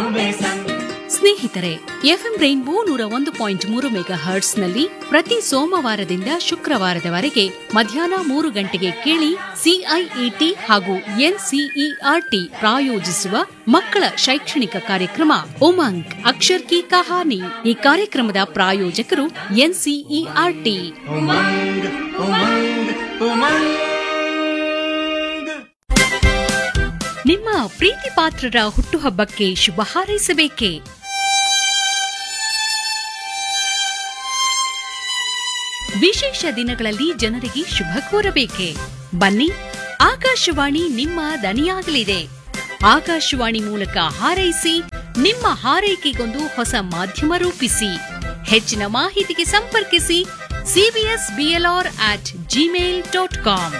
ಬೊಂಬೆ ಸಂಗ್ ಸ್ನೇಹಿತರೆ FM rainbow ನೂರ ಒಂದು ಪಾಯಿಂಟ್ ಮೂರು ಮೆಗಾ ಹರ್ಟ್ಸ್ನಲ್ಲಿ ಪ್ರತಿ ಸೋಮವಾರದಿಂದ ಶುಕ್ರವಾರದವರೆಗೆ ಮಧ್ಯಾಹ್ನ ಮೂರು ಗಂಟೆಗೆ ಕೇಳಿ ಸಿಐಇಟಿ ಹಾಗೂ ಎನ್ಸಿಇಆರ್ಟಿ ಪ್ರಾಯೋಜಿಸುವ ಮಕ್ಕಳ ಶೈಕ್ಷಣಿಕ ಕಾರ್ಯಕ್ರಮ ಉಮಂಗ್ ಅಕ್ಷರ್ ಕಿ ಕಹಾನಿ ಈ ಕಾರ್ಯಕ್ರಮದ ಪ್ರಾಯೋಜಕರು ಎನ್ಸಿಇಆರ್ಟಿ ಉಮಂಗ್ ಉಮಂಗ್ ಉಮಂಗ್ ನಿಮ್ಮ ಪ್ರೀತಿ ಪಾತ್ರರ ಹುಟ್ಟುಹಬ್ಬಕ್ಕೆ ಶುಭ ಹಾರೈಸಬೇಕೇ ವಿಶೇಷ ದಿನಗಳಲ್ಲಿ ಜನರಿಗೆ ಶುಭ ಕೋರಬೇಕೆ ಬನ್ನಿ ಆಕಾಶವಾಣಿ ನಿಮ್ಮ ದನಿಯಾಗಲಿದೆ ಆಕಾಶವಾಣಿ ಮೂಲಕ ಹಾರೈಸಿ ನಿಮ್ಮ ಹಾರೈಕೆಗೊಂದು ಹೊಸ ಮಾಧ್ಯಮ ರೂಪಿಸಿ ಹೆಚ್ಚಿನ ಮಾಹಿತಿಗೆ ಸಂಪರ್ಕಿಸಿ CBS BLR at Gmail dot com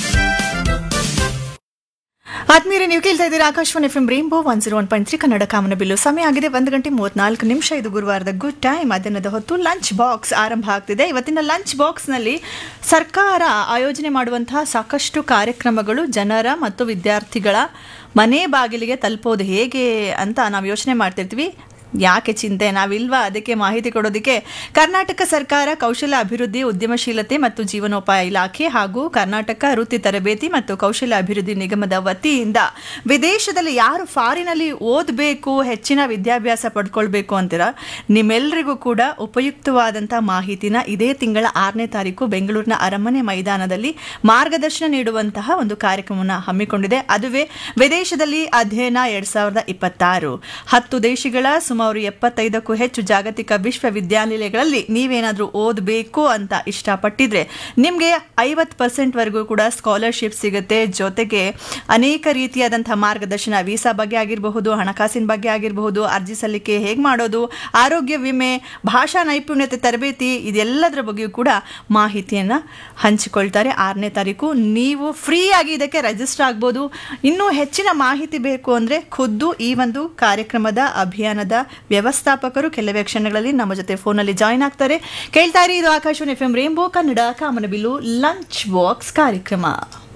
ಆತ್ಮೀಯರೇ ನೀವು ಕೇಳ್ತಾ ಇದ್ದೀರಾ Akashvani F M rainbow one zero one point three Kannada ಕಾಮನ ಬಿಲ್ಲು ಸಮಯ ಆಗಿದೆ ಒಂದು ಗಂಟೆ ಮೂವತ್ನಾಲ್ಕು ನಿಮಿಷ ಇದು ಗುರುವಾರದ ಗುಡ್ ಟೈಮ್ ಮಧ್ಯಾಹ್ನದ ಹೊತ್ತು ಲಂಚ್ ಬಾಕ್ಸ್ ಆರಂಭ ಆಗ್ತಿದೆ ಇವತ್ತಿನ ಲಂಚ್ ಬಾಕ್ಸ್ನಲ್ಲಿ ಸರ್ಕಾರ ಆಯೋಜನೆ ಮಾಡುವಂತಹ ಸಾಕಷ್ಟು ಕಾರ್ಯಕ್ರಮಗಳು ಜನರ ಮತ್ತು ವಿದ್ಯಾರ್ಥಿಗಳ ಮನೆ ಬಾಗಿಲಿಗೆ ತಲುಪೋದು ಹೇಗೆ ಅಂತ ನಾವು ಯೋಚನೆ ಮಾಡ್ತಿರ್ತೀವಿ ಯಾಕೆ ಚಿಂತೆ ನಾವಿಲ್ವಾ ಅದಕ್ಕೆ ಮಾಹಿತಿ ಕೊಡೋದಕ್ಕೆ ಕರ್ನಾಟಕ ಸರ್ಕಾರ ಕೌಶಲ್ಯ ಅಭಿವೃದ್ಧಿ ಉದ್ಯಮಶೀಲತೆ ಮತ್ತು ಜೀವನೋಪಾಯ ಇಲಾಖೆ ಹಾಗೂ ಕರ್ನಾಟಕ ವೃತ್ತಿ ತರಬೇತಿ ಮತ್ತು ಕೌಶಲ್ಯ ಅಭಿವೃದ್ಧಿ ನಿಗಮದ ವತಿಯಿಂದ ವಿದೇಶದಲ್ಲಿ ಯಾರು ಫಾರಿನಲ್ಲಿ ಓದಬೇಕು ಹೆಚ್ಚಿನ ವಿದ್ಯಾಭ್ಯಾಸ ಪಡ್ಕೊಳ್ಬೇಕು ಅಂತೀರ ನಿಮ್ಮೆಲ್ಲರಿಗೂ ಕೂಡ ಉಪಯುಕ್ತವಾದಂಥ ಮಾಹಿತಿನ ಇದೇ ತಿಂಗಳ ಆರನೇ ತಾರೀಕು ಬೆಂಗಳೂರಿನ ಅರಮನೆ ಮೈದಾನದಲ್ಲಿ ಮಾರ್ಗದರ್ಶನ ನೀಡುವಂತಹ ಒಂದು ಕಾರ್ಯಕ್ರಮವನ್ನು ಹಮ್ಮಿಕೊಂಡಿದೆ ಅದುವೇ ವಿದೇಶದಲ್ಲಿ ಅಧ್ಯಯನ ಎರಡ್ ಸಾವಿರದ ಇಪ್ಪತ್ತಾರು ಹತ್ತು ದೇಶಗಳ ಸುಮಾರು ಎಪ್ಪತ್ತೈದಕ್ಕೂ ಹೆಚ್ಚು ಜಾಗತಿಕ ವಿಶ್ವವಿದ್ಯಾನಿಲಯಗಳಲ್ಲಿ ನೀವೇನಾದರೂ ಓದಬೇಕು ಅಂತ ಇಷ್ಟಪಟ್ಟಿದ್ರೆ ನಿಮಗೆ ಐವತ್ತು ಪರ್ಸೆಂಟ್ವರೆಗೂ ಕೂಡ ಸ್ಕಾಲರ್ಶಿಪ್ ಸಿಗುತ್ತೆ ಜೊತೆಗೆ ಅನೇಕ ರೀತಿಯಾದಂತಹ ಮಾರ್ಗದರ್ಶನ ವೀಸಾ ಬಗ್ಗೆ ಆಗಿರಬಹುದು ಹಣಕಾಸಿನ ಬಗ್ಗೆ ಆಗಿರಬಹುದು ಅರ್ಜಿ ಸಲ್ಲಿಕೆ ಹೇಗೆ ಮಾಡೋದು ಆರೋಗ್ಯ ವಿಮೆ ಭಾಷಾ ನೈಪುಣ್ಯತೆ ತರಬೇತಿ ಇದೆಲ್ಲದರ ಬಗ್ಗೆಯೂ ಕೂಡ ಮಾಹಿತಿಯನ್ನು ಹಂಚಿಕೊಳ್ತಾರೆ ಆರನೇ ತಾರೀಕು ನೀವು ಫ್ರೀ ಆಗಿ ಇದಕ್ಕೆ ರಿಜಿಸ್ಟರ್ ಆಗ್ಬೋದು ಇನ್ನೂ ಹೆಚ್ಚಿನ ಮಾಹಿತಿ ಬೇಕು ಅಂದರೆ ಖುದ್ದು ಈ ಒಂದು ಕಾರ್ಯಕ್ರಮದ ಅಭಿಯಾನದ ವ್ಯವಸ್ಥಾಪಕರು ಕೆಲವೇ ಕ್ಷಣಗಳಲ್ಲಿ ನಮ್ಮ ಜೊತೆ ಫೋನಲ್ಲಿ ಜಾಯ್ನ್ ಆಗ್ತಾರೆ ಕೇಳ್ತಾ ಇರಿ ಇದು Akashvani F M rainbow Kannada ಕಾಮನಬಿಲ್ಲು ಲಂಚ್ ಬಾಕ್ಸ್ ಕಾರ್ಯಕ್ರಮ